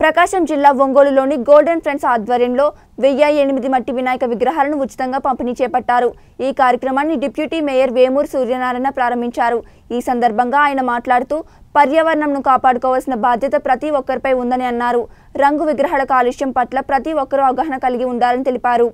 ప్రకాశం జిల్లా ఒంగోలులోని golden friends ఆధ్వర్యంలో వెయ్యి ఎనిమిది మట్టి వినాయక విగ్రహాలను ఉచితంగా పంపిణీ చేపట్టారు ఈ కార్యక్రమాన్ని డిప్యూటీ మేయర్ వేమూరు సూర్యనారాయణ ప్రారంభించారు ఈ సందర్భంగా ఆయన మాట్లాడుతూ పర్యావరణంను కాపాడుకోవాల్సిన బాధ్యత ప్రతి ఒక్కరిపై ఉందని అన్నారు రంగు విగ్రహాల కాలుష్యం పట్ల ప్రతి ఒక్కరూ అవగాహన కలిగి ఉండాలని తెలిపారు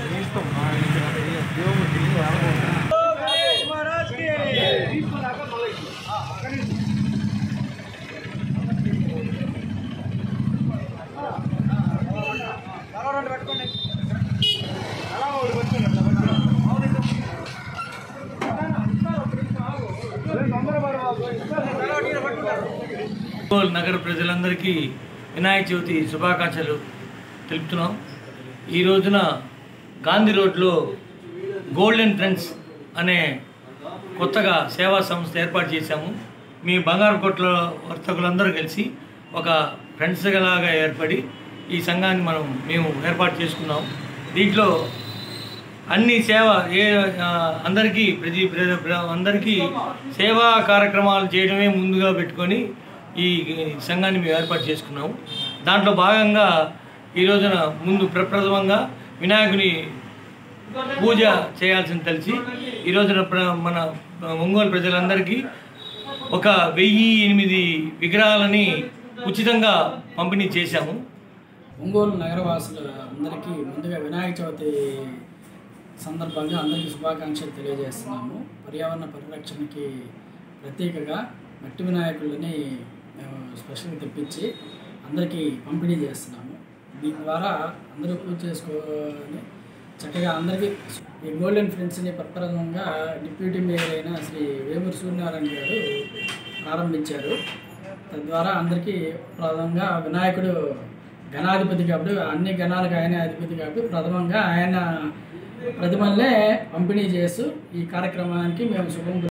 ఒంగోలు నగర ప్రజలందరికీ వినాయక చవితి శుభాకాంక్షలు తెలుపుతున్నాం ఈ రోజున గాంధీ రోడ్లో గోల్డెన్ ఫ్రెండ్స్ అనే కొత్తగా సేవా సంస్థ ఏర్పాటు చేశాము మీ బంగారు కొట్ల వర్తకులందరూ కలిసి ఒక ఫ్రెండ్స్ లాగా ఏర్పడి ఈ సంఘాన్ని మనం మేము ఏర్పాటు చేసుకున్నాం దీంట్లో అన్ని సేవ ఏ ఆ, అందరికీ ప్రతి ప్ర- ప్ర- అందరికీ సేవా కార్యక్రమాలు చేయడమే ముందుగా పెట్టుకొని ఈ సంఘాన్ని మేము ఏర్పాటు చేసుకున్నాము దాంట్లో భాగంగా ఈ రోజున ముందు ప్రప్రథమంగా వినాయకుని పూజ చేయాల్సింది తెలిసి ఈ రోజున ప్ర- మన ఒంగోలు ప్రజలందరికీ ఒక వెయ్యి ఎనిమిది విగ్రహాలని ఉచితంగా పంపిణీ చేశాము ఒంగోలు నగరవాసులు అందరికీ ముందుగా వినాయక చవితి సందర్భంగా అందరికీ శుభాకాంక్షలు తెలియజేస్తున్నాము పర్యావరణ పరిరక్షణకి ప్రత్యేకగా మట్టి వినాయకులని మేము స్పెషల్గా తెప్పించి అందరికీ పంపిణీ చేస్తున్నాము దీని ద్వారా అందరూ పూజ చేసుకొని చక్కగా అందరికీ ఈ గోల్డెన్ ఫ్రెండ్స్ని ప్రప్రథమంగా డిప్యూటీ మేయర్ అయిన శ్రీ వేమూరి సూర్యనారాయణ గారు ప్రారంభించారు తద్వారా అందరికీ ప్రథమంగా వినాయకుడు గణాధిపతి కాబట్టి అన్ని గణాలకు ఆయన అధిపతి కాబట్టి ప్రథమంగా ఆయన ప్రతిమల్నే పంపిణీ చేస్తూ ఈ కార్యక్రమానికి మేము శుభం